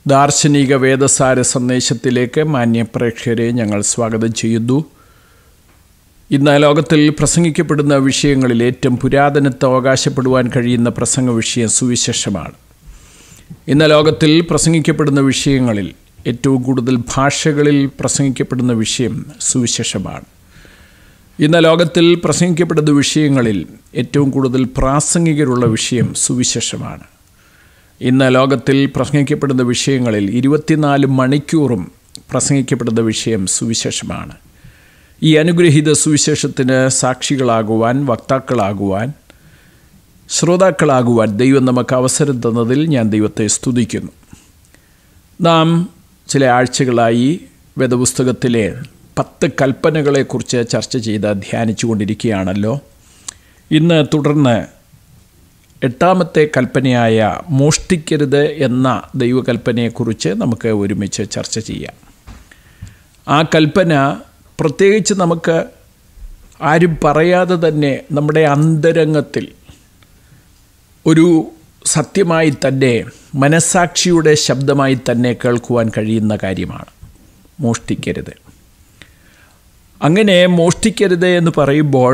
ദാർശനിക വേദസാര സന്ദേശത്തിലേക്ക് മാന്യ പ്രേക്ഷകരെ ഞങ്ങൾ സ്വാഗതം ചെയ്യുന്നു ഇന്ന് ലോകത്തിൽ പ്രസംഗിക്കപ്പെടുന്ന വിഷയങ്ങളിൽ ഏറ്റവും പുരാതനത്വം അവകാശപ്പെടുവാൻ കഴിയുന്ന പ്രസംഗ വിഷയം സുവിശേഷമാണ് ഇന്ന് ലോകത്തിൽ പ്രസംഗിക്കപ്പെടുന്ന വിഷയങ്ങളിൽ ഏറ്റവും കൂടുതൽ ഭാഷകളിൽ പ്രസംഗിക്കപ്പെടുന്ന വിഷയം സുവിശേഷമാണ് ഇന്ന് ലോകത്തിൽ പ്രസംഗിക്കപ്പെടുന്ന വിഷയങ്ങളിൽ ഏറ്റവും കൂടുതൽ പ്രാസംഗികരുള്ള വിഷയം സുവിശേഷമാണ് ഇന്ന് ലോകത്തിൽ പ്രസംഗിക്കപ്പെടുന്ന വിഷയങ്ങളിൽ ഇരുപത്തിനാല് മണിക്കൂറും പ്രസംഗിക്കപ്പെടുന്ന വിഷയം സുവിശേഷമാണ് ഈ അനുഗ്രഹീത സുവിശേഷത്തിന് സാക്ഷികളാകുവാൻ വക്താക്കളാകുവാൻ ശ്രോതാക്കളാകുവാൻ ദൈവം നമുക്ക് അവസരം തന്നതിൽ ഞാൻ ദൈവത്തെ സ്തുതിക്കുന്നു നാം ചില ആഴ്ചകളായി വേദപുസ്തകത്തിലെ പത്ത് കൽപ്പനകളെക്കുറിച്ച് ചർച്ച ചെയ്ത് ധ്യാനിച്ചു കൊണ്ടിരിക്കുകയാണല്ലോ ഇന്ന് തുടർന്ന് എട്ടാമത്തെ കൽപ്പനയായ മോഷ്ടിക്കരുത് എന്ന ദൈവകൽപ്പനയെക്കുറിച്ച് നമുക്ക് ഒരുമിച്ച് ചർച്ച ചെയ്യാം ആ കൽപ്പന പ്രത്യേകിച്ച് നമുക്ക് ആരും പറയാതെ തന്നെ നമ്മുടെ അന്തരംഗത്തിൽ ഒരു സത്യമായി തന്നെ മനസാക്ഷിയുടെ ശബ്ദമായി തന്നെ കേൾക്കുവാൻ കഴിയുന്ന കാര്യമാണ് മോഷ്ടിക്കരുത് അങ്ങനെ മോഷ്ടിക്കരുത് എന്ന് പറയുമ്പോൾ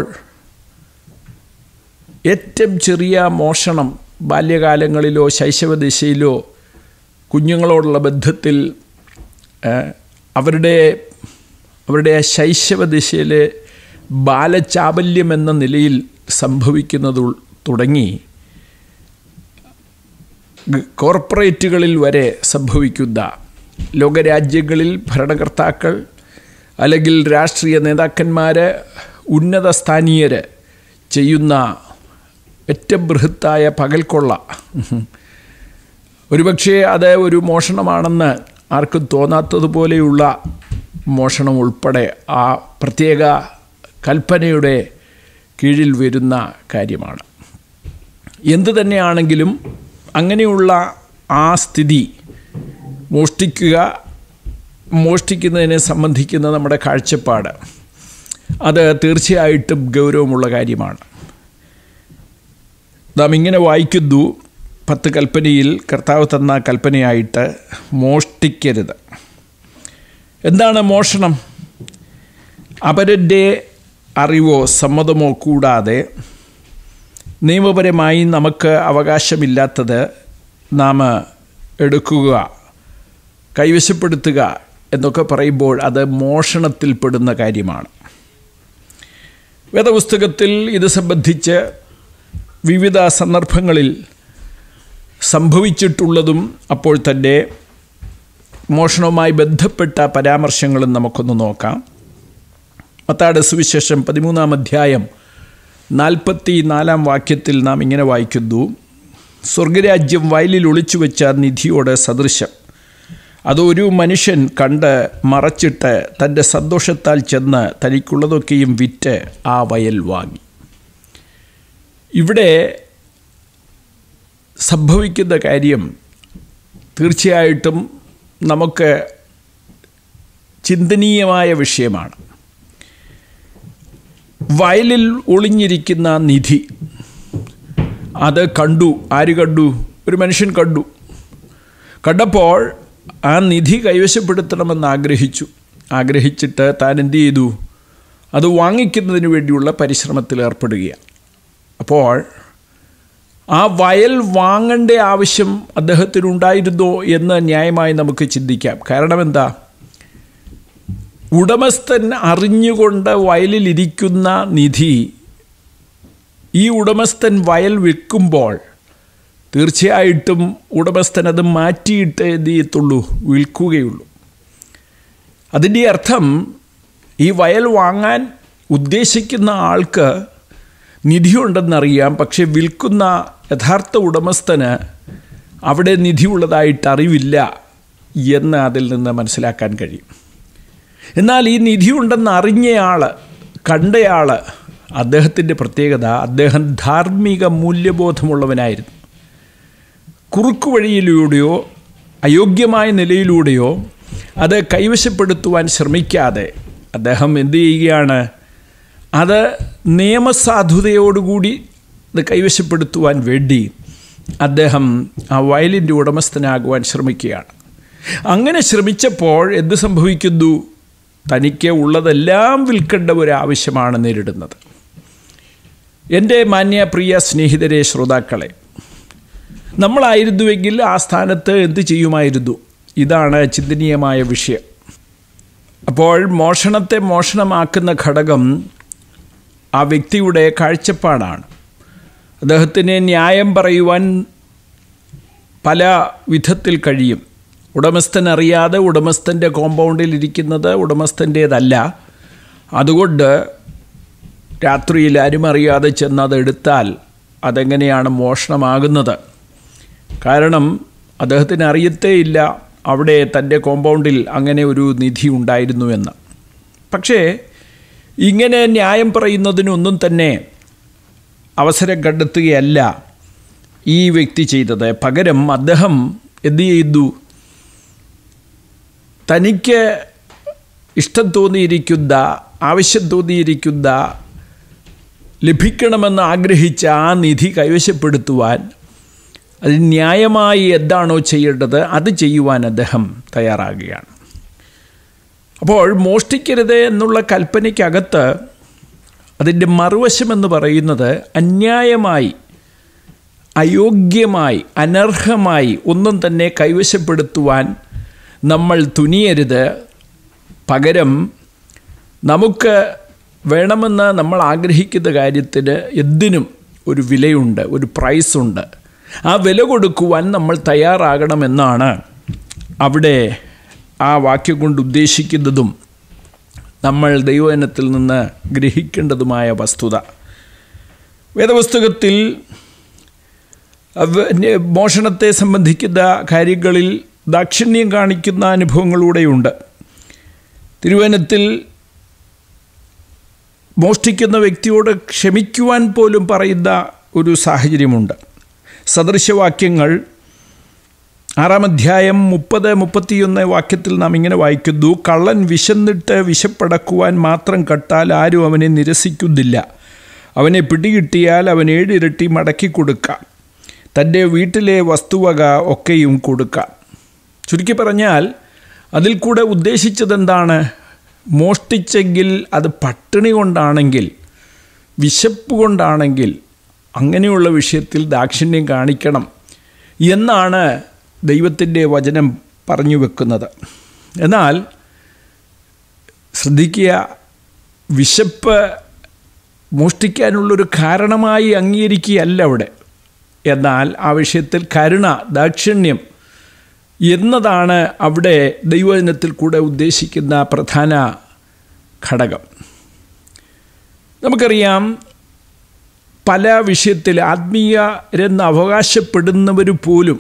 ഏറ്റവും ചെറിയ മോഷണം ബാല്യകാലങ്ങളിലോ ശൈശവദിശയിലോ കുഞ്ഞുങ്ങളോടുള്ള ബന്ധത്തിൽ അവരുടെ അവരുടെ ആ ശൈശവദിശയിലെ ബാലചാബല്യം എന്ന നിലയിൽ സംഭവിക്കുന്നത് തുടങ്ങി കോർപ്പറേറ്റുകളിൽ വരെ സംഭവിക്കുന്ന ലോകരാജ്യങ്ങളിൽ ഭരണകർത്താക്കൾ അല്ലെങ്കിൽ രാഷ്ട്രീയ നേതാക്കന്മാർ ഉന്നത സ്ഥാനീയർ ചെയ്യുന്ന ഏറ്റവും ബൃഹത്തായ പകൽക്കൊള്ള ഒരുപക്ഷെ അത് ഒരു മോഷണമാണെന്ന് ആർക്കും തോന്നാത്തതുപോലെയുള്ള മോഷണം ഉൾപ്പെടെ ആ പ്രത്യേക കൽപ്പനയുടെ കീഴിൽ വരുന്ന കാര്യമാണ് എന്തു തന്നെയാണെങ്കിലും അങ്ങനെയുള്ള ആ സ്ഥിതി മോഷ്ടിക്കുക മോഷ്ടിക്കുന്നതിനെ സംബന്ധിക്കുന്ന നമ്മുടെ കാഴ്ചപ്പാട് അത് തീർച്ചയായിട്ടും ഗൗരവമുള്ള കാര്യമാണ് നാം ഇങ്ങനെ വായിക്കുന്നു പത്ത് കൽപ്പനയിൽ കർത്താവ് തന്ന കൽപ്പനയായിട്ട് മോഷ്ടിക്കരുത് എന്താണ് മോഷണം അപരൻ്റെ അറിവോ സമ്മതമോ കൂടാതെ നിയമപരമായി നമുക്ക് അവകാശമില്ലാത്തത് നാം എടുക്കുക കൈവശപ്പെടുത്തുക എന്നൊക്കെ പറയുമ്പോൾ അത് മോഷണത്തിൽപ്പെടുന്ന കാര്യമാണ് വേദപുസ്തകത്തിൽ ഇത് സംബന്ധിച്ച് വിവിധ സന്ദർഭങ്ങളിൽ സംഭവിച്ചിട്ടുള്ളതും അപ്പോൾ തന്നെ മോഷണവുമായി ബന്ധപ്പെട്ട പരാമർശങ്ങളും നമുക്കൊന്ന് നോക്കാം മത്താട് സുവിശേഷം പതിമൂന്നാം അധ്യായം നാൽപ്പത്തി നാലാം വാക്യത്തിൽ നാം ഇങ്ങനെ വായിക്കുന്നു സ്വർഗരാജ്യം വയലിൽ ഒളിച്ചു വെച്ച നിധിയോട് സദൃശം അതൊരു മനുഷ്യൻ കണ്ട് മറച്ചിട്ട് തൻ്റെ സന്തോഷത്താൽ ചെന്ന് തനിക്കുള്ളതൊക്കെയും വിറ്റ് ആ വയൽ വാങ്ങി ഇവിടെ സംഭവിക്കുന്ന കാര്യം തീർച്ചയായിട്ടും നമുക്ക് ചിന്തനീയമായ വിഷയമാണ് വയലിൽ ഒളിഞ്ഞിരിക്കുന്ന നിധി അത് കണ്ടു ആര് കണ്ടു ഒരു മനുഷ്യൻ കണ്ടു കണ്ടപ്പോൾ ആ നിധി കൈവശപ്പെടുത്തണമെന്ന് ആഗ്രഹിച്ചു ആഗ്രഹിച്ചിട്ട് താൻ എന്ത് ചെയ്തു അത് വാങ്ങിക്കുന്നതിന് വേണ്ടിയുള്ള പരിശ്രമത്തിൽ ഏർപ്പെടുകയാണ് അപ്പോൾ ആ വയൽ വാങ്ങേണ്ട ആവശ്യം അദ്ദേഹത്തിനുണ്ടായിരുന്നോ എന്ന് ന്യായമായി നമുക്ക് ചിന്തിക്കാം കാരണം എന്താ ഉടമസ്ഥൻ അറിഞ്ഞുകൊണ്ട് വയലിലിരിക്കുന്ന നിധി ഈ ഉടമസ്ഥൻ വയൽ വിൽക്കുമ്പോൾ തീർച്ചയായിട്ടും ഉടമസ്ഥൻ അത് മാറ്റിയിട്ട് എന്ത് ചെയ്യത്തുള്ളൂ വിൽക്കുകയുള്ളൂ അതിൻ്റെ അർത്ഥം ഈ വയൽ വാങ്ങാൻ ഉദ്ദേശിക്കുന്ന ആൾക്ക് നിധിയുണ്ടെന്നറിയാം പക്ഷെ വിൽക്കുന്ന യഥാർത്ഥ ഉടമസ്ഥന് അവിടെ നിധിയുള്ളതായിട്ട് അറിവില്ല എന്ന് അതിൽ നിന്ന് മനസ്സിലാക്കാൻ കഴിയും എന്നാൽ ഈ നിധിയുണ്ടെന്ന് അറിഞ്ഞയാൾ കണ്ടയാൾ അദ്ദേഹത്തിൻ്റെ പ്രത്യേകത അദ്ദേഹം ധാർമ്മിക മൂല്യബോധമുള്ളവനായിരുന്നു കുറുക്കു വഴിയിലൂടെയോ അയോഗ്യമായ നിലയിലൂടെയോ അത് കൈവശപ്പെടുത്തുവാൻ ശ്രമിക്കാതെ അദ്ദേഹം എന്തു ചെയ്യുകയാണ് അത് നിയമസാധുതയോടുകൂടി അത് കൈവശപ്പെടുത്തുവാൻ വേണ്ടി അദ്ദേഹം ആ വയലിൻ്റെ ഉടമസ്ഥനാകുവാൻ ശ്രമിക്കുകയാണ് അങ്ങനെ ശ്രമിച്ചപ്പോൾ എന്ത് സംഭവിക്കുന്നു തനിക്ക് ഉള്ളതെല്ലാം വിൽക്കേണ്ട ഒരു ആവശ്യമാണ് നേരിടുന്നത് എൻ്റെ മാന്യ പ്രിയ സ്നേഹിതരെ ശ്രോതാക്കളെ നമ്മളായിരുന്നുവെങ്കിൽ ആ സ്ഥാനത്ത് എന്ത് ചെയ്യുമായിരുന്നു ഇതാണ് ചിന്തനീയമായ വിഷയം അപ്പോൾ മോഷണത്തെ മോഷണമാക്കുന്ന ഘടകം ആ വ്യക്തിയുടെ കാഴ്ചപ്പാടാണ് അദ്ദേഹത്തിന് ന്യായം പറയുവാൻ പല വിധത്തിൽ കഴിയും ഉടമസ്ഥൻ അറിയാതെ ഉടമസ്ഥൻ്റെ കോമ്പൗണ്ടിൽ ഇരിക്കുന്നത് ഉടമസ്ഥൻ്റേതല്ല അതുകൊണ്ട് രാത്രിയിൽ ആരും അറിയാതെ ചെന്ന് അത് എടുത്താൽ അതെങ്ങനെയാണ് മോഷണമാകുന്നത് കാരണം അദ്ദേഹത്തിന് അറിയത്തേയില്ല അവിടെ തൻ്റെ കോമ്പൗണ്ടിൽ അങ്ങനെ ഒരു നിധി ഉണ്ടായിരുന്നുവെന്ന് പക്ഷേ ഇങ്ങനെ ന്യായം പറയുന്നതിനൊന്നും തന്നെ അവസരം കണ്ടെത്തുകയല്ല ഈ വ്യക്തി ചെയ്തത് പകരം അദ്ദേഹം എന്ത് ചെയ്തു തനിക്ക് ഇഷ്ടം തോന്നിയിരിക്കുന്ന ആവശ്യം തോന്നിയിരിക്കുന്ന ലഭിക്കണമെന്ന് ആഗ്രഹിച്ച ആ നിധി കൈവശപ്പെടുത്തുവാൻ അത് ന്യായമായി എന്താണോ ചെയ്യേണ്ടത് അത് ചെയ്യുവാൻ അദ്ദേഹം തയ്യാറാകുകയാണ് അപ്പോൾ മോഷ്ടിക്കരുത് എന്നുള്ള കൽപ്പനയ്ക്കകത്ത് അതിൻ്റെ മറുവശമെന്ന് പറയുന്നത് അന്യായമായി അയോഗ്യമായി അനർഹമായി ഒന്നും തന്നെ കൈവശപ്പെടുത്തുവാൻ നമ്മൾ തുനിയരുത് പകരം നമുക്ക് വേണമെന്ന് നമ്മൾ ആഗ്രഹിക്കുന്ന കാര്യത്തിന് എന്തിനും ഒരു വിലയുണ്ട് ഒരു പ്രൈസുണ്ട് ആ വില കൊടുക്കുവാൻ നമ്മൾ തയ്യാറാകണമെന്നാണ് അവിടെ ആ വാക്യം കൊണ്ട് ഉദ്ദേശിക്കുന്നതും നമ്മൾ ദൈവജനത്തിൽ നിന്ന് ഗ്രഹിക്കേണ്ടതുമായ വസ്തുത വേദപുസ്തകത്തിൽ മോഷണത്തെ സംബന്ധിക്കുന്ന കാര്യങ്ങളിൽ ദാക്ഷിണ്യം കാണിക്കുന്ന അനുഭവങ്ങളൂടെയുണ്ട് തിരുവനത്തിൽ മോഷ്ടിക്കുന്ന വ്യക്തിയോട് ക്ഷമിക്കുവാൻ പോലും പറയുന്ന ഒരു സാഹചര്യമുണ്ട് സദൃശവാക്യങ്ങൾ ആറാം അധ്യായം മുപ്പത് മുപ്പത്തിയൊന്ന് വാക്യത്തിൽ നാം ഇങ്ങനെ വായിക്കുന്നു കള്ളൻ വിശന്നിട്ട് വിശപ്പടക്കുവാൻ മാത്രം കട്ടാൽ ആരും അവനെ നിരസിക്കുന്നില്ല അവനെ പിടികിട്ടിയാൽ അവൻ ഏഴിരട്ടി മടക്കി കൊടുക്കാം തൻ്റെ വീട്ടിലെ വസ്തുവക ഒക്കെയും കൊടുക്കാം ചുരുക്കി പറഞ്ഞാൽ അതിൽ കൂടെ ഉദ്ദേശിച്ചതെന്താണ് മോഷ്ടിച്ചെങ്കിൽ അത് പട്ടിണി കൊണ്ടാണെങ്കിൽ വിശപ്പ് കൊണ്ടാണെങ്കിൽ അങ്ങനെയുള്ള വിഷയത്തിൽ ദാക്ഷിണ്യം കാണിക്കണം എന്നാണ് ദൈവത്തിൻ്റെ വചനം പറഞ്ഞു വെക്കുന്നത് എന്നാൽ ശ്രദ്ധിക്കുക വിശപ്പ് മോഷ്ടിക്കാനുള്ളൊരു കാരണമായി അംഗീകരിക്കുകയല്ല അവിടെ എന്നാൽ ആ വിഷയത്തിൽ കരുണ ദാക്ഷിണ്യം എന്നതാണ് അവിടെ ദൈവജനത്തിൽ കൂടെ ഉദ്ദേശിക്കുന്ന പ്രധാന ഘടകം നമുക്കറിയാം പല വിഷയത്തിൽ ആത്മീയരെന്ന് അവകാശപ്പെടുന്നവർ പോലും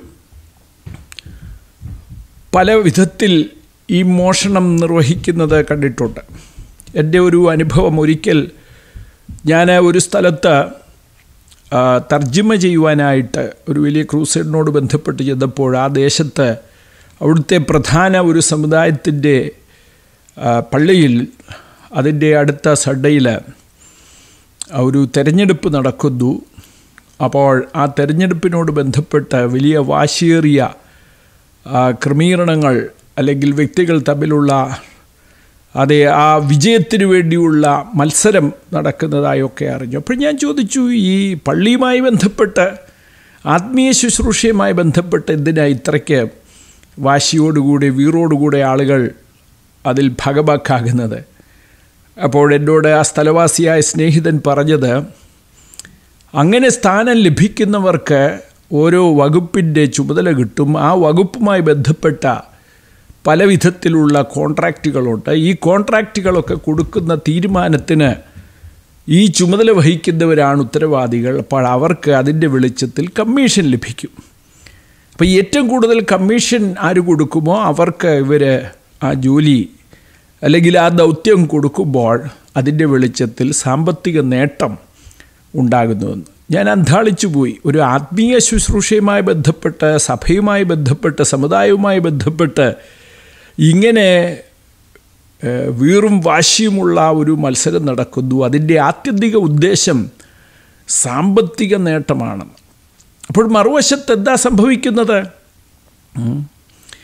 പല വിധത്തിൽ ഈ മോഷണം നിർവഹിക്കുന്നത് കണ്ടിട്ടുണ്ട് എൻ്റെ ഒരു അനുഭവം ഒരിക്കൽ ഞാൻ ഒരു സ്ഥലത്ത് തർജ്ജിമ ചെയ്യുവാനായിട്ട് ഒരു വലിയ ക്രൂസൈഡിനോട് ബന്ധപ്പെട്ട് ചെന്നപ്പോൾ ആ ദേശത്ത് അവിടുത്തെ പ്രധാന ഒരു സമുദായത്തിൻ്റെ പള്ളിയിൽ അതിൻ്റെ അടുത്ത സഡയിൽ ഒരു തെരഞ്ഞെടുപ്പ് നടക്കുന്നു അപ്പോൾ ആ തെരഞ്ഞെടുപ്പിനോട് ബന്ധപ്പെട്ട് വലിയ വാശിയേറിയ ക്രമീകരണങ്ങൾ അല്ലെങ്കിൽ വ്യക്തികൾ തമ്മിലുള്ള അതെ ആ വിജയത്തിന് വേണ്ടിയുള്ള മത്സരം നടക്കുന്നതായൊക്കെ അറിഞ്ഞു അപ്പോൾ ഞാൻ ചോദിച്ചു ഈ പള്ളിയുമായി ബന്ധപ്പെട്ട് ആത്മീയ ശുശ്രൂഷയുമായി ബന്ധപ്പെട്ട് എന്തിനാ ഇത്രയ്ക്ക് വാശിയോടുകൂടി വീറോടുകൂടെ ആളുകൾ അതിൽ ഭാഗമാക്കാകുന്നത് അപ്പോൾ എന്നോട് ആ സ്ഥലവാസിയായ സ്നേഹിതൻ പറഞ്ഞത് അങ്ങനെ സ്ഥാനം ലഭിക്കുന്നവർക്ക് ഓരോ വകുപ്പിൻ്റെ ചുമതല കിട്ടും ആ വകുപ്പുമായി ബന്ധപ്പെട്ട പല വിധത്തിലുള്ള കോൺട്രാക്റ്റുകളുണ്ട് ഈ കോൺട്രാക്റ്റുകളൊക്കെ കൊടുക്കുന്ന തീരുമാനത്തിന് ഈ ചുമതല വഹിക്കുന്നവരാണ് ഉത്തരവാദികൾ അപ്പോൾ അവർക്ക് അതിൻ്റെ വെളിച്ചത്തിൽ കമ്മീഷൻ ലഭിക്കും അപ്പോൾ ഏറ്റവും കൂടുതൽ കമ്മീഷൻ ആര് കൊടുക്കുമോ അവർക്ക് ഇവർ ആ ജോലി അല്ലെങ്കിൽ ആ ദൗത്യം കൊടുക്കുമ്പോൾ അതിൻ്റെ വെളിച്ചത്തിൽ സാമ്പത്തിക നേട്ടം ഉണ്ടാകുന്നുവെന്ന് ഞാൻ അന്താളിച്ചു പോയി ഒരു ആത്മീയ ശുശ്രൂഷയുമായി ബന്ധപ്പെട്ട് സഭയുമായി ബന്ധപ്പെട്ട് സമുദായവുമായി ബന്ധപ്പെട്ട് ഇങ്ങനെ വീറും വാശിയുമുള്ള ഒരു മത്സരം നടക്കുന്നു അതിൻ്റെ ആത്യന്തിക ഉദ്ദേശം സാമ്പത്തിക നേട്ടമാണ് അപ്പോൾ മറുവശത്ത് എന്താ സംഭവിക്കുന്നത്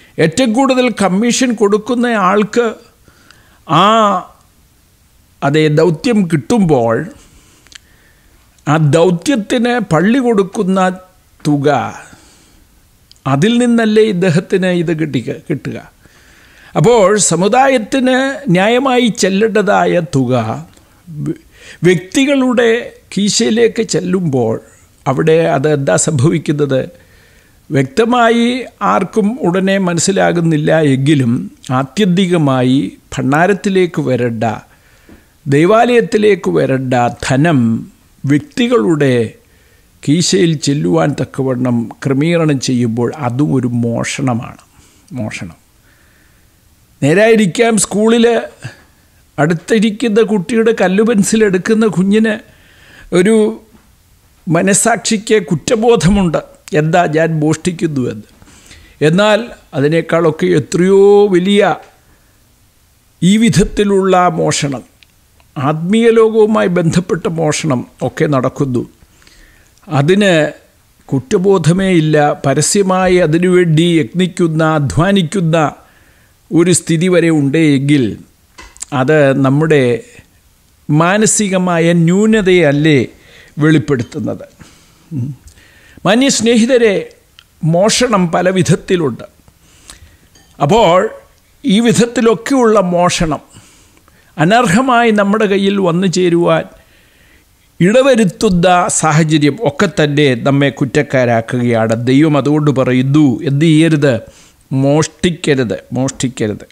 ഏറ്റവും കൂടുതൽ കമ്മീഷൻ കൊടുക്കുന്ന ആൾക്ക് ആ അതേ ദൗത്യം കിട്ടുമ്പോൾ ആ ദൗത്യത്തിന് പള്ളി കൊടുക്കുന്ന തുക അതിൽ നിന്നല്ലേ ഇദ്ദേഹത്തിന് ഇത് കിട്ടിക്ക കിട്ടുക അപ്പോൾ സമുദായത്തിന് ന്യായമായി ചെല്ലേണ്ടതായ തുക വ്യക്തികളുടെ കീശയിലേക്ക് ചെല്ലുമ്പോൾ അവിടെ അത് എന്താ സംഭവിക്കുന്നത് വ്യക്തമായി ആർക്കും ഉടനെ മനസ്സിലാകുന്നില്ല എങ്കിലും ആത്യന്തികമായി ഭണ്ണാരത്തിലേക്ക് വരേണ്ട ദൈവാലയത്തിലേക്ക് വരേണ്ട ധനം വ്യക്തികളുടെ കീശയിൽ ചെല്ലുവാൻ തക്കവണ്ണം ക്രമീകരണം ചെയ്യുമ്പോൾ അതും ഒരു മോഷണമാണ് മോഷണം നേരായിരിക്കാം സ്കൂളിൽ അടുത്തിരിക്കുന്ന കുട്ടിയുടെ കല്ലു പെൻസിലെടുക്കുന്ന കുഞ്ഞിന് ഒരു മനസാക്ഷിക്ക് കുറ്റബോധമുണ്ട് എന്താ ഞാൻ മോഷ്ടിക്കുന്നു എന്ന് എന്നാൽ അതിനേക്കാളൊക്കെ എത്രയോ വലിയ ഈ വിധത്തിലുള്ള മോഷണം ആത്മീയ ലോകവുമായി ബന്ധപ്പെട്ട മോഷണം ഒക്കെ നടക്കുന്നു അതിന് കുറ്റബോധമേ ഇല്ല പരസ്യമായി അതിനുവേണ്ടി യത്നിക്കുന്ന അധ്വാനിക്കുന്ന ഒരു സ്ഥിതി വരെ ഉണ്ടെങ്കിൽ അത് നമ്മുടെ മാനസികമായ ന്യൂനതയല്ലേ വെളിപ്പെടുത്തുന്നത് മാന്യ സ്നേഹിതരെ മോഷണം പല വിധത്തിലുണ്ട് അപ്പോൾ ഈ വിധത്തിലൊക്കെയുള്ള മോഷണം അനർഹമായി നമ്മുടെ കയ്യിൽ വന്നു ചേരുവാൻ ഇടവരുത്തുന്ന സാഹചര്യം ഒക്കെ തന്നെ നമ്മെ കുറ്റക്കാരാക്കുകയാണ് ദൈവം അതുകൊണ്ട് പറയുന്നു എന്ത് ചെയ്യരുത് മോഷ്ടിക്കരുത് മോഷ്ടിക്കരുത്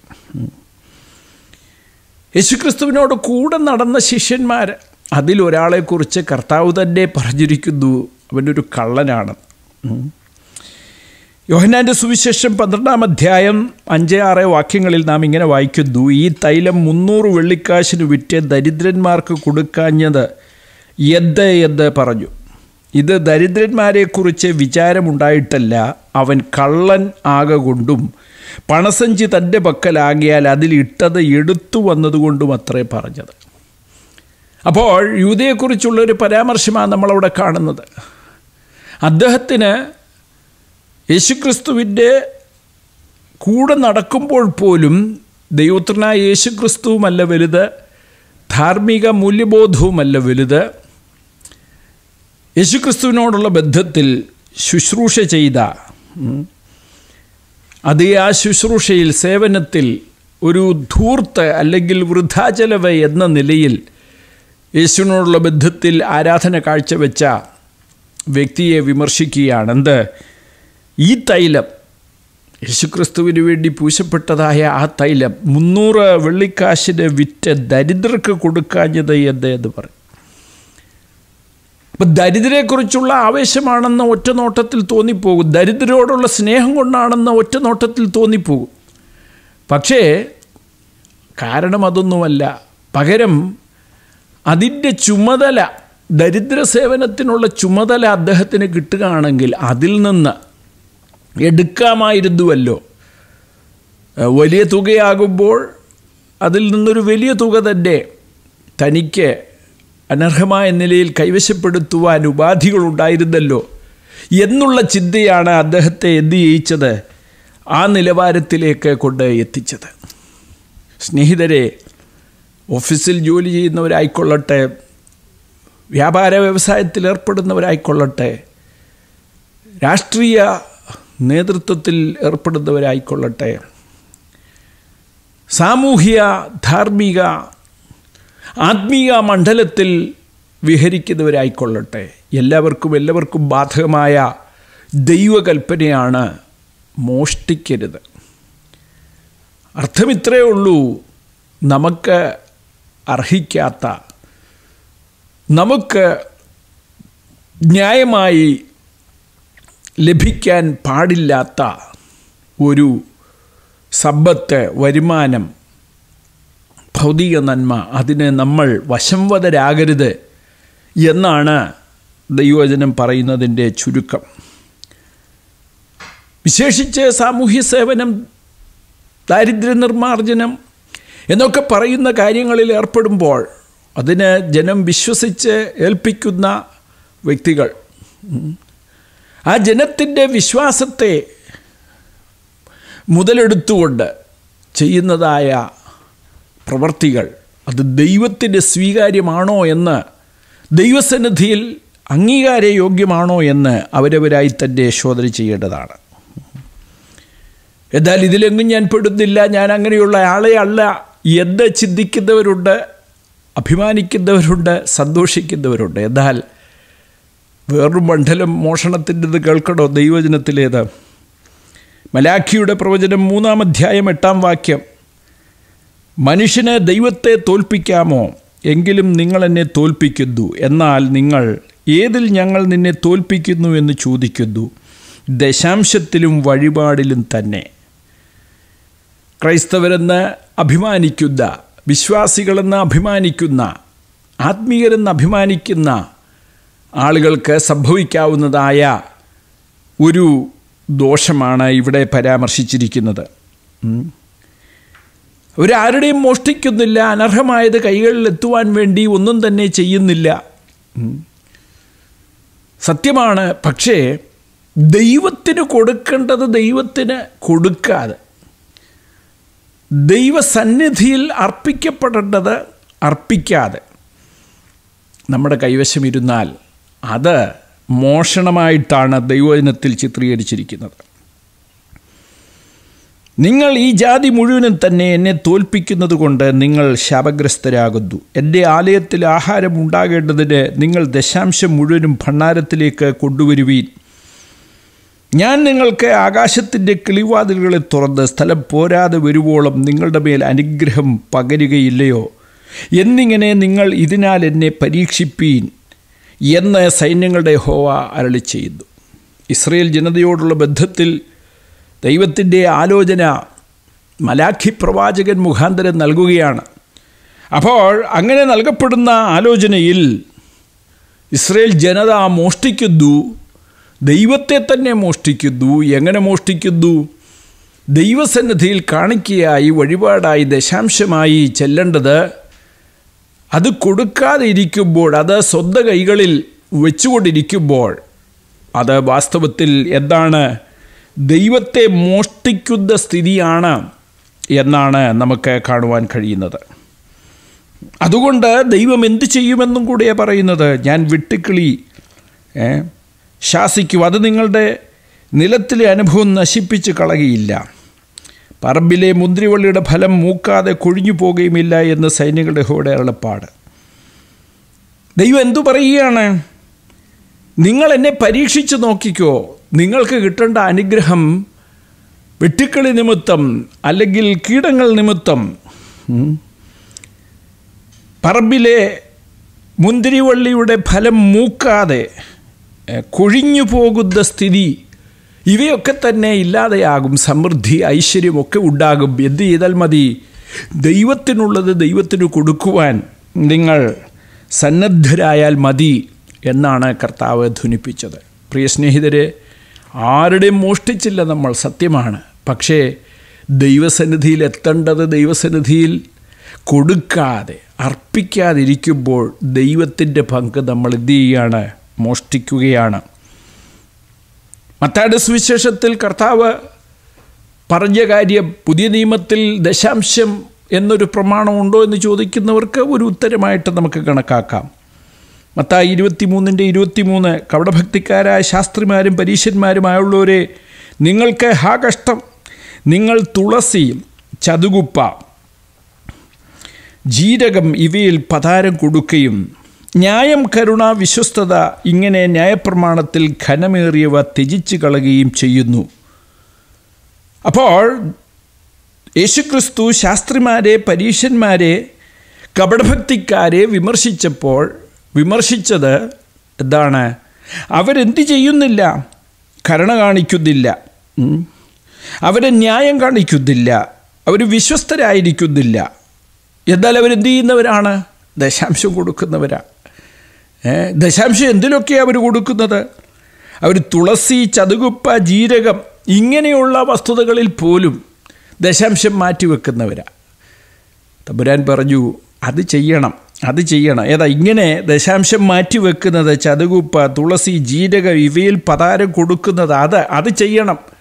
യേശുക്രിസ്തുവിനോട് കൂടെ നടന്ന ശിഷ്യന്മാർ അതിലൊരാളെക്കുറിച്ച് കർത്താവ് തന്നെ പറഞ്ഞിരിക്കുന്നു അവനൊരു കള്ളനാണ് യോഹനാൻ്റെ സുവിശേഷം പന്ത്രണ്ടാം അധ്യായം അഞ്ച് ആറ് വാക്യങ്ങളിൽ നാം ഇങ്ങനെ വായിക്കുന്നു ഈ തൈലം മുന്നൂറ് വെള്ളിക്കാശിന് വിറ്റ് ദരിദ്രന്മാർക്ക് കൊടുക്കാഞ്ഞത് എന്ത് എന്ന് പറഞ്ഞു ഇത് ദരിദ്രന്മാരെക്കുറിച്ച് വിചാരമുണ്ടായിട്ടല്ല അവൻ കള്ളൻ ആകൊണ്ടും പണസഞ്ചി തൻ്റെ പക്കലാകിയാൽ അതിലിട്ടത് എടുത്തു വന്നതുകൊണ്ടും അത്രേ പറഞ്ഞത് അപ്പോൾ യൂതയെക്കുറിച്ചുള്ളൊരു പരാമർശമാണ് നമ്മളവിടെ കാണുന്നത് അദ്ദേഹത്തിന് യേശുക്രിസ്തുവിൻ്റെ കൂടെ നടക്കുമ്പോൾ പോലും ദൈവത്തിനായ യേശുക്രിസ്തുവുമല്ല വലുത് ധാർമ്മിക മൂല്യബോധവുമല്ല വലുത് യേശുക്രിസ്തുവിനോടുള്ള ബന്ധത്തിൽ ശുശ്രൂഷ ചെയ്ത അതേ ആ ശുശ്രൂഷയിൽ സേവനത്തിൽ ഒരു ധൂർത്ത് അല്ലെങ്കിൽ വൃദ്ധാചലവ് എന്ന നിലയിൽ യേശുവിനോടുള്ള ബന്ധത്തിൽ ആരാധന കാഴ്ചവെച്ച വ്യക്തിയെ വിമർശിക്കുകയാണ് എന്ത് ഈ തൈലം യേശുക്രിസ്തുവിന് വേണ്ടി പൂശപ്പെട്ടതായ ആ തൈലം മുന്നൂറ് വെള്ളിക്കാശിന് വിറ്റ് ദരിദ്രർക്ക് കൊടുക്കാഞ്ഞത് എന്ത് എന്ന് പറയും അപ്പം ദരിദ്രരെക്കുറിച്ചുള്ള ആവേശമാണെന്ന് ഒറ്റ നോട്ടത്തിൽ തോന്നിപ്പോകും ദരിദ്രരോടുള്ള സ്നേഹം കൊണ്ടാണെന്ന് ഒറ്റ നോട്ടത്തിൽ തോന്നിപ്പോകും പക്ഷേ കാരണം അതൊന്നുമല്ല പകരം അതിൻ്റെ ചുമതല ദരിദ്ര സേവനത്തിനുള്ള ചുമതല അദ്ദേഹത്തിന് കിട്ടുകയാണെങ്കിൽ അതിൽ നിന്ന് എടുക്കാമായിരുന്നുവല്ലോ വലിയ തുകയാകുമ്പോൾ അതിൽ നിന്നൊരു വലിയ തുക തന്നെ തനിക്ക് അനർഹമായ നിലയിൽ കൈവശപ്പെടുത്തുവാൻ ഉപാധികളുണ്ടായിരുന്നല്ലോ എന്നുള്ള ചിന്തയാണ് അദ്ദേഹത്തെ എന്ത് ചെയ്യിച്ചത് ആ നിലവാരത്തിലേക്ക് കൊണ്ട് എത്തിച്ചത് സ്നേഹിതരെ ഓഫീസിൽ ജോലി ചെയ്യുന്നവരായിക്കൊള്ളട്ടെ വ്യാപാര വ്യവസായത്തിൽ ഏർപ്പെടുന്നവരായിക്കൊള്ളട്ടെ രാഷ്ട്രീയ നേതൃത്വത്തിൽ ഏർപ്പെടുന്നവരായിക്കൊള്ളട്ടെ സാമൂഹിക ധാർമ്മിക ആത്മീയ മണ്ഡലത്തിൽ വിഹരിക്കുന്നവരായിക്കൊള്ളട്ടെ എല്ലാവർക്കും എല്ലാവർക്കും ബാധകമായ ദൈവകൽപ്പനയാണ് മോഷ്ടിക്കരുത് അർത്ഥം ഇത്രയേ ഉള്ളൂ നമുക്ക് അർഹിക്കാത്ത നമുക്ക് ന്യായമായി ലഭിക്കാൻ പാടില്ലാത്ത ഒരു സമ്പത്ത് വരുമാനം ഭൗതിക നന്മ അതിന് നമ്മൾ വശംവതരാകരുത് എന്നാണ് ദൈവവചനം പറയുന്നതിൻ്റെ ചുരുക്കം വിശേഷിച്ച് സാമൂഹ്യ സേവനം ദാരിദ്ര്യ നിർമ്മാർജ്ജനം എന്നൊക്കെ പറയുന്ന കാര്യങ്ങളിൽ ഏർപ്പെടുമ്പോൾ അതിന് ജനം വിശ്വസിച്ച് ഏൽപ്പിക്കുന്ന വ്യക്തികൾ ആ ജനത്തിൻ്റെ വിശ്വാസത്തെ മുതലെടുത്തുകൊണ്ട് ചെയ്യുന്നതായ പ്രവർത്തികൾ അത് ദൈവത്തിൻ്റെ സ്വീകാര്യമാണോ എന്ന് ദൈവസന്നിധിയിൽ അംഗീകാരയോഗ്യമാണോ എന്ന് അവരവരായി തന്നെ ശോധന ചെയ്യേണ്ടതാണ് എന്നാൽ ഇതിലെങ്ങും ഞാൻ പെടുന്നില്ല ഞാൻ അങ്ങനെയുള്ള ആളെ അല്ല എന്ന് ചിന്തിക്കുന്നവരുണ്ട് അഭിമാനിക്കുന്നവരുണ്ട് സന്തോഷിക്കുന്നവരുണ്ട് എന്നാൽ വേറൊരു മണ്ഡലം മോഷണത്തിൻ്റെത് കേൾക്കണോ ദൈവജനത്തിലേത് മലാഖിയുടെ പ്രവചനം മൂന്നാം അധ്യായം എട്ടാം വാക്യം മനുഷ്യന് ദൈവത്തെ തോൽപ്പിക്കാമോ എങ്കിലും നിങ്ങൾ എന്നെ തോൽപ്പിക്കുന്നു എന്നാൽ നിങ്ങൾ ഏതിൽ ഞങ്ങൾ നിന്നെ തോൽപ്പിക്കുന്നു എന്ന് ചോദിക്കുന്നു ദശാംശത്തിലും വഴിപാടിലും തന്നെ ക്രൈസ്തവരെന്ന് അഭിമാനിക്കുന്ന വിശ്വാസികളെന്ന് അഭിമാനിക്കുന്ന ആത്മീയരെന്ന് അഭിമാനിക്കുന്ന ആളുകൾക്ക് സംഭവിക്കാവുന്നതായ ഒരു ദോഷമാണ് ഇവിടെ പരാമർശിച്ചിരിക്കുന്നത് അവരാരുടെയും മോഷ്ടിക്കുന്നില്ല അനർഹമായത് കൈകളിൽ എത്തുവാൻ വേണ്ടി ഒന്നും തന്നെ ചെയ്യുന്നില്ല സത്യമാണ് പക്ഷേ ദൈവത്തിന് കൊടുക്കേണ്ടത് ദൈവത്തിന് കൊടുക്കാതെ ദൈവസന്നിധിയിൽ അർപ്പിക്കപ്പെടേണ്ടത് അർപ്പിക്കാതെ നമ്മുടെ കൈവശം ഇരുന്നാൽ അത് മോഷണമായിട്ടാണ് ദൈവജനത്തിൽ ചിത്രീകരിച്ചിരിക്കുന്നത് നിങ്ങൾ ഈ ജാതി മുഴുവനും തന്നെ എന്നെ തോൽപ്പിക്കുന്നത് കൊണ്ട് നിങ്ങൾ ശാപഗ്രസ്തരാകുന്നു എൻ്റെ ആലയത്തിൽ ആഹാരം ഉണ്ടാകേണ്ടതിന് നിങ്ങൾ ദശാംശം മുഴുവനും ഭണ്ഡാരത്തിലേക്ക് കൊണ്ടുവരുവീൻ ഞാൻ നിങ്ങൾക്ക് ആകാശത്തിൻ്റെ കിളിവാതിലുകളെ തുറന്ന് സ്ഥലം പോരാതെ വരുവോളം നിങ്ങളുടെ മേൽ അനുഗ്രഹം പകരുകയില്ലയോ എന്നിങ്ങനെ നിങ്ങൾ ഇതിനാൽ എന്നെ പരീക്ഷിപ്പീൻ എന്ന് സൈന്യങ്ങളുടെ ഹോവ അരളി ചെയ്യുന്നു ഇസ്രയേൽ ജനതയോടുള്ള ബന്ധത്തിൽ ദൈവത്തിൻ്റെ ആലോചന മലാഖി പ്രവാചകൻ മുഖാന്തരം നൽകുകയാണ് അപ്പോൾ അങ്ങനെ നൽകപ്പെടുന്ന ആലോചനയിൽ ഇസ്രയേൽ ജനത മോഷ്ടിക്കുന്നു ദൈവത്തെ തന്നെ മോഷ്ടിക്കുന്നു എങ്ങനെ മോഷ്ടിക്കുന്നു ദൈവസന്നിധിയിൽ കാണിക്കയായി വഴിപാടായി ദശാംശമായി ചെല്ലേണ്ടത് അത് കൊടുക്കാതെ ഇരിക്കുമ്പോൾ അത് സ്വന്തം കൈകളിൽ വെച്ചുകൊണ്ടിരിക്കുമ്പോൾ അത് വാസ്തവത്തിൽ എന്താണ് ദൈവത്തെ മോഷ്ടിക്കുന്ന സ്ഥിതിയാണ് എന്നാണ് നമുക്ക് കാണുവാൻ കഴിയുന്നത് അതുകൊണ്ട് ദൈവം എന്ത് ചെയ്യുമെന്നും കൂടിയാണ് പറയുന്നത് ഞാൻ വിട്ടുക്കിളി ശാസിക്കും അത് നിങ്ങളുടെ നിലത്തിലെ അനുഭവം നശിപ്പിച്ച് കളയുകയില്ല പറമ്പിലെ മുന്തിരിവള്ളിയുടെ ഫലം മൂക്കാതെ കൊഴിഞ്ഞു പോകുകയുമില്ല എന്ന് സൈന്യങ്ങളുടെ ഹോടെ അരുളപ്പാട് ദൈവം എന്തു പറയുകയാണ് നിങ്ങൾ എന്നെ പരീക്ഷിച്ച് നോക്കിക്കോ നിങ്ങൾക്ക് കിട്ടേണ്ട അനുഗ്രഹം വെട്ടുക്കളി നിമിത്തം അല്ലെങ്കിൽ കീടങ്ങൾ നിമിത്തം പറമ്പിലെ മുന്തിരിവള്ളിയുടെ ഫലം മൂക്കാതെ കൊഴിഞ്ഞു പോകുന്ന സ്ഥിതി ഇവയൊക്കെ തന്നെ ഇല്ലാതെയാകും സമൃദ്ധി ഐശ്വര്യമൊക്കെ ഉണ്ടാകും എന്ത് ചെയ്താൽ മതി ദൈവത്തിനുള്ളത് ദൈവത്തിന് കൊടുക്കുവാൻ നിങ്ങൾ സന്നദ്ധരായാൽ മതി എന്നാണ് കർത്താവ് ധ്വനിപ്പിച്ചത് പ്രിയ സ്നേഹിതരെ ആരുടെയും മോഷ്ടിച്ചില്ല നമ്മൾ സത്യമാണ് പക്ഷേ ദൈവസന്നിധിയിൽ എത്തേണ്ടത് ദൈവസന്നിധിയിൽ കൊടുക്കാതെ അർപ്പിക്കാതിരിക്കുമ്പോൾ ദൈവത്തിൻ്റെ പങ്ക് നമ്മൾ എന്ത് ചെയ്യുകയാണ് മോഷ്ടിക്കുകയാണ് മത്തായുടെ സുവിശേഷത്തിൽ കർത്താവ് പറഞ്ഞ കാര്യം പുതിയ നിയമത്തിൽ ദശാംശം എന്നൊരു പ്രമാണമുണ്ടോ എന്ന് ചോദിക്കുന്നവർക്ക് ഒരു ഉത്തരമായിട്ട് നമുക്ക് കണക്കാക്കാം മത്തായി ഇരുപത്തിമൂന്നിൻ്റെ ഇരുപത്തിമൂന്ന് കവടഭക്തിക്കാരായ ശാസ്ത്രിമാരും പരീശന്മാരുമായുള്ളവരെ നിങ്ങൾക്ക് ഹാ കഷ്ടം നിങ്ങൾ തുളസിയും ചതുകുപ്പ ജീരകം ഇവയിൽ പതാരം കൊടുക്കുകയും ന്യായം കരുണ വിശ്വസ്തത ഇങ്ങനെ ന്യായപ്രമാണത്തിൽ ഘനമേറിയവ ത്യജിച്ചു കളയുകയും ചെയ്യുന്നു അപ്പോൾ യേശുക്രിസ്തു ശാസ്ത്രിമാരെ പരീശന്മാരെ കപടഭക്തിക്കാരെ വിമർശിച്ചപ്പോൾ വിമർശിച്ചത് എന്താണ് അവരെന്ത് ചെയ്യുന്നില്ല കരുണ കാണിക്കുന്നില്ല അവരെ ന്യായം കാണിക്കുന്നില്ല അവർ വിശ്വസ്തരായിരിക്കുന്നില്ല എന്നാൽ അവരെന്ത് ചെയ്യുന്നവരാണ് ദശാംശം കൊടുക്കുന്നവരാണ് ദശാംശം എന്തിലൊക്കെയാണ് അവർ കൊടുക്കുന്നത് അവർ തുളസി ചതുകുപ്പ ജീരകം ഇങ്ങനെയുള്ള വസ്തുതകളിൽ പോലും ദശാംശം മാറ്റിവെക്കുന്നവരാണ് തമ്പുരാൻ പറഞ്ഞു അത് ചെയ്യണം അത് ചെയ്യണം ഏതാ ഇങ്ങനെ ദശാംശം മാറ്റിവെക്കുന്നത് ചതുകുപ്പ തുളസി ജീരകം ഇവയിൽ പതാരം കൊടുക്കുന്നത് അത് അത് ചെയ്യണം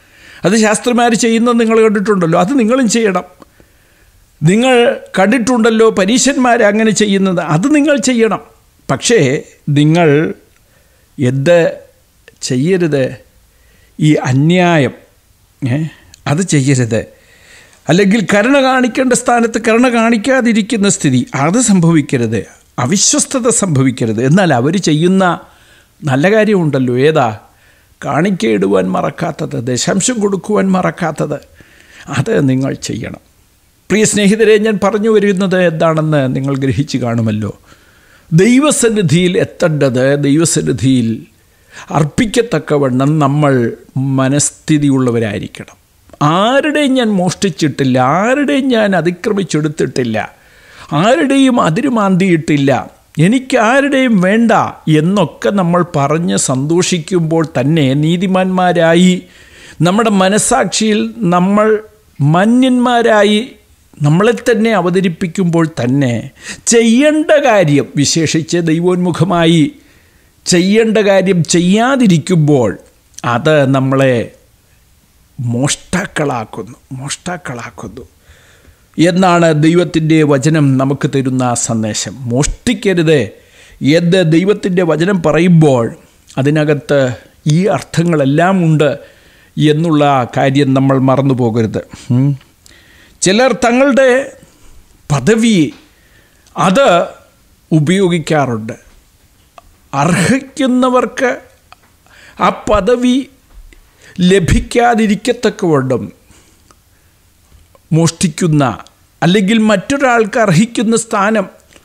അത് ശാസ്ത്രമാർ ചെയ്യുന്നത് നിങ്ങൾ കണ്ടിട്ടുണ്ടല്ലോ അത് നിങ്ങളും ചെയ്യണം നിങ്ങൾ കണ്ടിട്ടുണ്ടല്ലോ പരീശന്മാർ അങ്ങനെ ചെയ്യുന്നത് അത് നിങ്ങൾ ചെയ്യണം പക്ഷേ നിങ്ങൾ എന്ത് ചെയ്യരുത് ഈ അന്യായം ഏ അത് ചെയ്യരുത് അല്ലെങ്കിൽ കരുണ കാണിക്കേണ്ട സ്ഥാനത്ത് കരുണ കാണിക്കാതിരിക്കുന്ന സ്ഥിതി അത് സംഭവിക്കരുത് അവിശ്വസ്തത സംഭവിക്കരുത് എന്നാൽ അവർ ചെയ്യുന്ന നല്ല കാര്യമുണ്ടല്ലോ ഏതാ കാണിക്കയിടുവാൻ മറക്കാത്തത് ദശാംശം കൊടുക്കുവാൻ മറക്കാത്തത് അത് നിങ്ങൾ ചെയ്യണം പ്രിയ സ്നേഹിതരെ ഞാൻ പറഞ്ഞു വരുന്നത് എന്താണെന്ന് നിങ്ങൾ ഗ്രഹിച്ചു കാണുമല്ലോ ദൈവസന്നിധിയിൽ എത്തേണ്ടത് ദൈവസന്നിധിയിൽ അർപ്പിക്കത്തക്കവണ്ണം നമ്മൾ മനസ്ഥിതിയുള്ളവരായിരിക്കണം ആരുടെയും ഞാൻ മോഷ്ടിച്ചിട്ടില്ല ആരുടെയും ഞാൻ അതിക്രമിച്ചെടുത്തിട്ടില്ല ആരുടെയും അതിരുമാന്തിയിട്ടില്ല എനിക്ക് ആരുടെയും വേണ്ട എന്നൊക്കെ നമ്മൾ പറഞ്ഞ് സന്തോഷിക്കുമ്പോൾ തന്നെ നീതിമാന്മാരായി നമ്മുടെ മനസാക്ഷിയിൽ നമ്മൾ മന്യന്മാരായി നമ്മളെ തന്നെ അവതരിപ്പിക്കുമ്പോൾ തന്നെ ചെയ്യേണ്ട കാര്യം വിശേഷിച്ച് ദൈവോന്മുഖമായി ചെയ്യേണ്ട കാര്യം ചെയ്യാതിരിക്കുമ്പോൾ അത് നമ്മളെ മോഷ്ടാക്കളാക്കുന്നു മോഷ്ടാക്കളാക്കുന്നു എന്നാണ് ദൈവത്തിൻ്റെ വചനം നമുക്ക് തരുന്ന സന്ദേശം മോഷ്ടിക്കരുത് എന്ന് ദൈവത്തിൻ്റെ വചനം പറയുമ്പോൾ അതിനകത്ത് ഈ അർത്ഥങ്ങളെല്ലാം ഉണ്ട് എന്നുള്ള കാര്യം നമ്മൾ മറന്നു പോകരുത് ചിലർ തങ്ങളുടെ പദവി അത് ഉപയോഗിക്കാറുണ്ട് അർഹിക്കുന്നവർക്ക് ആ പദവി ലഭിക്കാതിരിക്കത്തക്കവണ്ണം മോഷ്ടിക്കുന്ന അല്ലെങ്കിൽ മറ്റൊരാൾക്ക് അർഹിക്കുന്ന സ്ഥാനം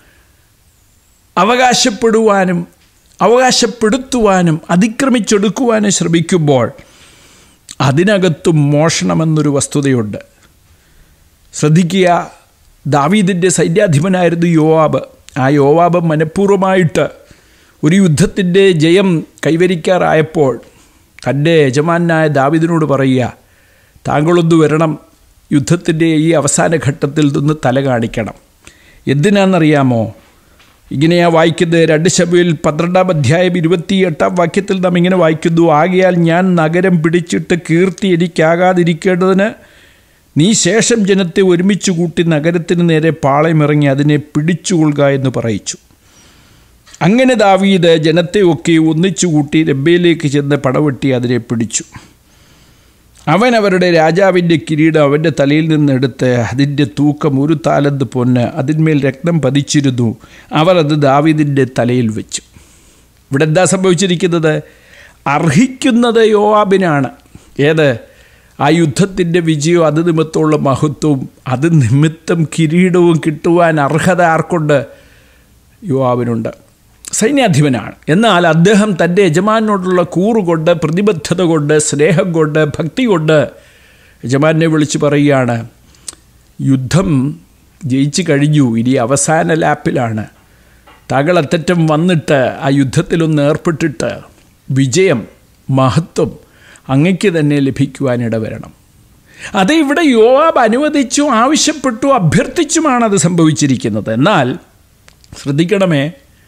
അവകാശപ്പെടുവാനും അവകാശപ്പെടുത്തുവാനും അതിക്രമിച്ചെടുക്കുവാനും ശ്രമിക്കുമ്പോൾ അതിനകത്തും മോഷണമെന്നൊരു വസ്തുതയുണ്ട് ശ്രദ്ധിക്കുക ദാവീദിൻ്റെ സൈന്യാധിപനായിരുന്നു യോവാബ് ആ യോവാബ് മനഃപൂർവ്വമായിട്ട് ഒരു യുദ്ധത്തിൻ്റെ ജയം കൈവരിക്കാറായപ്പോൾ തൻ്റെ യജമാനായ ദാവിദിനോട് പറയുക താങ്കളൊന്ന് വരണം യുദ്ധത്തിൻ്റെ ഈ അവസാന ഘട്ടത്തിൽ നിന്ന് തല കാണിക്കണം എന്തിനാണെന്നറിയാമോ ഇങ്ങനെയാ വായിക്കുന്നത് രണ്ട് ശബയിൽ പന്ത്രണ്ടാം അധ്യായം ഇരുപത്തി എട്ടാം വാക്യത്തിൽ നാം ഇങ്ങനെ വായിക്കുന്നു ആകയാൽ ഞാൻ നഗരം പിടിച്ചിട്ട് കീർത്തി എനിക്കാകാതിരിക്കേണ്ടതിന് നീ ശേഷം ജനത്തെ ഒരുമിച്ച് കൂട്ടി നഗരത്തിന് നേരെ പാളയമിറങ്ങി അതിനെ പിടിച്ചുകൊള്ളുക എന്ന് പറയിച്ചു അങ്ങനെ ദാവീദ് ജനത്തെ ഒക്കെ ഒന്നിച്ചു കൂട്ടി രബ്ബയിലേക്ക് ചെന്ന് പടവെട്ടി അതിനെ പിടിച്ചു അവൻ അവരുടെ രാജാവിൻ്റെ കിരീടം അവൻ്റെ തലയിൽ നിന്നെടുത്ത് അതിൻ്റെ തൂക്കം ഒരു താലന്ത് പൊന്ന് അതിന്മേൽ രക്തം പതിച്ചിരുന്നു അവർ അത് ദാവീദിൻ്റെ തലയിൽ വെച്ചു ഇവിടെ എന്താ സംഭവിച്ചിരിക്കുന്നത് അർഹിക്കുന്നത് യോവാബിനാണ് ഏത് ആ യുദ്ധത്തിൻ്റെ വിജയവും അത് നിമിത്തമുള്ള മഹത്വവും അത് നിമിത്തം കിരീടവും കിട്ടുവാൻ അർഹത ആർക്കുണ്ട് യുവാവിനുണ്ട് സൈന്യാധിപനാണ് എന്നാൽ അദ്ദേഹം തൻ്റെ യജമാനോടുള്ള കൂറുകൊണ്ട് പ്രതിബദ്ധത കൊണ്ട് സ്നേഹം കൊണ്ട് ഭക്തി കൊണ്ട് യജമാനെ വിളിച്ച് പറയുകയാണ് യുദ്ധം ജയിച്ചു കഴിഞ്ഞു ഇനി അവസാന ലാപ്പിലാണ് താങ്കൾ അത്തറ്റം വന്നിട്ട് ആ യുദ്ധത്തിലൊന്ന് ഏർപ്പെട്ടിട്ട് വിജയം മഹത്വം അങ്ങയ്ക്ക് തന്നെ ലഭിക്കുവാനിട വരണം അത് ഇവിടെ യോവാബ് അനുവദിച്ചു ആവശ്യപ്പെട്ടു അഭ്യർത്ഥിച്ചുമാണ് അത് സംഭവിച്ചിരിക്കുന്നത് എന്നാൽ ശ്രദ്ധിക്കണമേ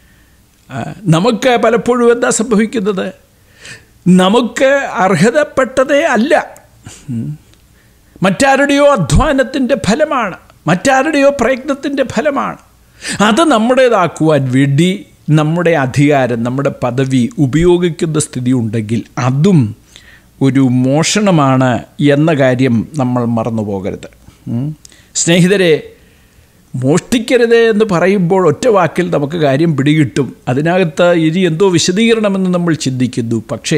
നമുക്ക് പലപ്പോഴും എന്താ സംഭവിക്കുന്നത് നമുക്ക് അർഹതപ്പെട്ടതേ അല്ല മറ്റാരുടെയോ അധ്വാനത്തിൻ്റെ ഫലമാണ് മറ്റാരുടെയോ പ്രയത്നത്തിൻ്റെ ഫലമാണ് അത് നമ്മുടേതാക്കുവാൻ വേണ്ടി നമ്മുടെ അധികാരം നമ്മുടെ പദവി ഉപയോഗിക്കുന്ന സ്ഥിതി ഉണ്ടെങ്കിൽ അതും ഒരു മോഷണമാണ് എന്ന കാര്യം നമ്മൾ മറന്നു പോകരുത് സ്നേഹിതരെ മോഷ്ടിക്കരുത് എന്ന് പറയുമ്പോൾ ഒറ്റ വാക്കിൽ നമുക്ക് കാര്യം പിടികിട്ടും അതിനകത്ത് ഇനി എന്തോ വിശദീകരണമെന്ന് നമ്മൾ ചിന്തിക്കുന്നു പക്ഷേ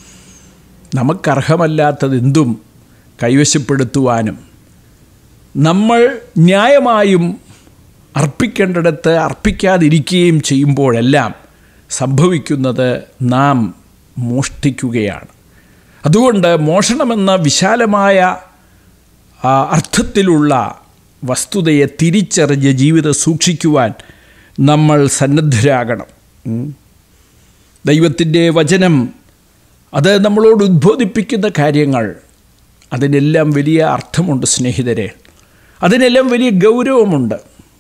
നമുക്കർഹമല്ലാത്തതെന്തും കൈവശപ്പെടുത്തുവാനും നമ്മൾ ന്യായമായും അർപ്പിക്കേണ്ടിടത്ത് അർപ്പിക്കാതിരിക്കുകയും ചെയ്യുമ്പോഴെല്ലാം സംഭവിക്കുന്നത് നാം മോഷ്ടിക്കുകയാണ് അതുകൊണ്ട് മോഷണമെന്ന വിശാലമായ അർത്ഥത്തിലുള്ള വസ്തുതയെ തിരിച്ചറിഞ്ഞ് ജീവിതം സൂക്ഷിക്കുവാൻ നമ്മൾ സന്നദ്ധരാകണം ദൈവത്തിൻ്റെ വചനം അത് നമ്മളോട് ഉദ്ബോധിപ്പിക്കുന്ന കാര്യങ്ങൾ അതിനെല്ലാം വലിയ അർത്ഥമുണ്ട് സ്നേഹിതരെ അതിനെല്ലാം വലിയ ഗൗരവമുണ്ട്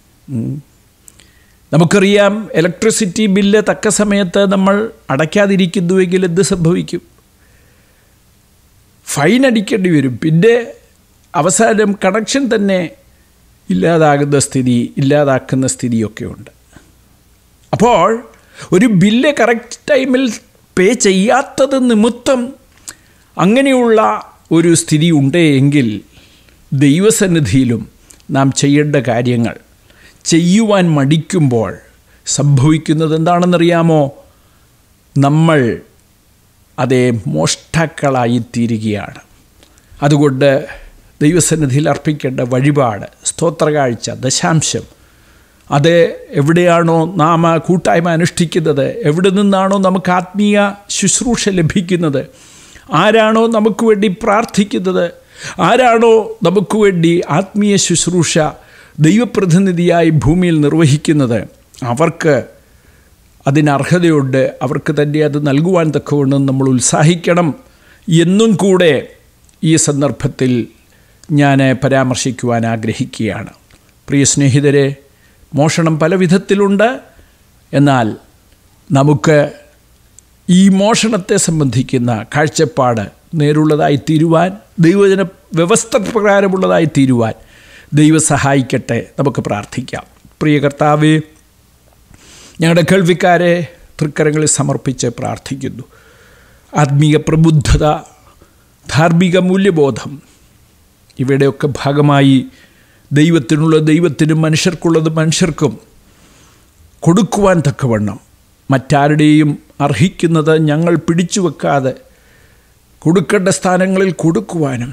നമുക്കറിയാം ഇലക്ട്രിസിറ്റി ബില്ല് തക്ക സമയത്ത് നമ്മൾ അടയ്ക്കാതിരിക്കുന്നുവെങ്കിൽ എന്ത് സംഭവിക്കും ഫൈൻ അടിക്കേണ്ടി വരും പിന്നെ അവസാനം കണക്ഷൻ തന്നെ ഇല്ലാതാകുന്ന സ്ഥിതി ഇല്ലാതാക്കുന്ന സ്ഥിതിയൊക്കെ ഉണ്ട് അപ്പോൾ ഒരു ബില്ല് കറക്റ്റ് ടൈമിൽ പേ ചെയ്യാത്തത് നിമിത്തം അങ്ങനെയുള്ള ഒരു സ്ഥിതി ഉണ്ട് എങ്കിൽ ദൈവസന്നിധിയിലും നാം ചെയ്യേണ്ട കാര്യങ്ങൾ ചെയ്യുവാൻ മടിക്കുമ്പോൾ സംഭവിക്കുന്നത് എന്താണെന്നറിയാമോ നമ്മൾ അതേ മോഷ്ടാക്കളായി തീരുകയാണ് അതുകൊണ്ട് ദൈവസന്നിധിയിൽ അർപ്പിക്കേണ്ട വഴിപാട് സ്തോത്രകാഴ്ച ദശാംശം അത് എവിടെയാണോ നാം ആ കൂട്ടായ്മ അനുഷ്ഠിക്കുന്നത് എവിടെ നിന്നാണോ നമുക്ക് ആത്മീയ ശുശ്രൂഷ ലഭിക്കുന്നത് ആരാണോ നമുക്ക് വേണ്ടി പ്രാർത്ഥിക്കുന്നത് ആരാണോ നമുക്ക് വേണ്ടി ആത്മീയ ശുശ്രൂഷ ദൈവപ്രതിനിധിയായി ഭൂമിയിൽ നിർവഹിക്കുന്നത് അവർക്ക് അതിന് അർഹതയുണ്ട് അവർക്ക് തന്നെ അത് നൽകുവാൻ തക്കവണ്ണം നമ്മൾ ഉത്സാഹിക്കണം എന്നും കൂടെ ഈ സന്ദർഭത്തിൽ ഞാൻ പരാമർശിക്കുവാൻ ആഗ്രഹിക്കുകയാണ് പ്രിയ സ്നേഹിതരെ മോഷണം പല വിധത്തിലുണ്ട് എന്നാൽ നമുക്ക് ഈ മോഷണത്തെ സംബന്ധിക്കുന്ന കാഴ്ചപ്പാട് നേരുള്ളതായി തീരുവാൻ ദൈവജന വ്യവസ്ഥ പ്രകാരമുള്ളതായി തീരുവാൻ ദൈവം സഹായിക്കട്ടെ നമുക്ക് പ്രാർത്ഥിക്കാം പ്രിയ കർത്താവേ ഞങ്ങളുടെ കേൾവിക്കാരെ തൃക്കരങ്ങളിൽ സമർപ്പിച്ച് പ്രാർത്ഥിക്കുന്നു ആത്മീയ പ്രബുദ്ധത ധാർമ്മിക മൂല്യബോധം ഇവയുടെയൊക്കെ ഭാഗമായി ദൈവത്തിനുള്ള ദൈവത്തിനും മനുഷ്യർക്കുള്ളത് മനുഷ്യർക്കും കൊടുക്കുവാൻ തക്കവണ്ണം മറ്റാരുടെയും അർഹിക്കുന്നത് ഞങ്ങൾ പിടിച്ചു വെക്കാതെ കൊടുക്കേണ്ട സ്ഥാനങ്ങളിൽ കൊടുക്കുവാനും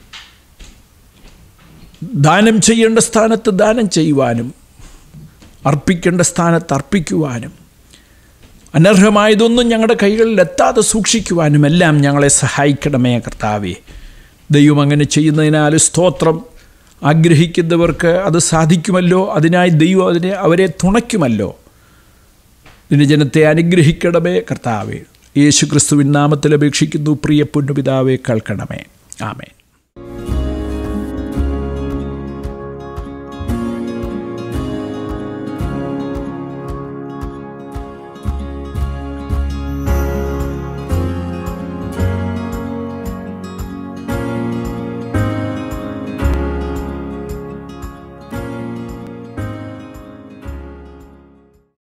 ദാനം ചെയ്യേണ്ട സ്ഥാനത്ത് ദാനം ചെയ്യുവാനും അർപ്പിക്കേണ്ട സ്ഥാനത്ത് അർപ്പിക്കുവാനും അനർഹമായതൊന്നും ഞങ്ങളുടെ കൈകളിൽ എത്താതെ സൂക്ഷിക്കുവാനും എല്ലാം ഞങ്ങളെ സഹായിക്കണമേ കർത്താവേ ദൈവം അങ്ങനെ ചെയ്യുന്നതിനാൽ സ്തോത്രം ആഗ്രഹിക്കുന്നവർക്ക് അത് സാധിക്കുമല്ലോ അതിനായി ദൈവം അതിനെ അവരെ തുണയ്ക്കുമല്ലോ നിന്റെ ജനത്തെ അനുഗ്രഹിക്കണമേ കർത്താവേ യേശു ക്രിസ്തുവിൻ നാമത്തിൽ അപേക്ഷിക്കുന്നു പ്രിയ പൊന്നുപിതാവെ കേൾക്കണമേ ആമേ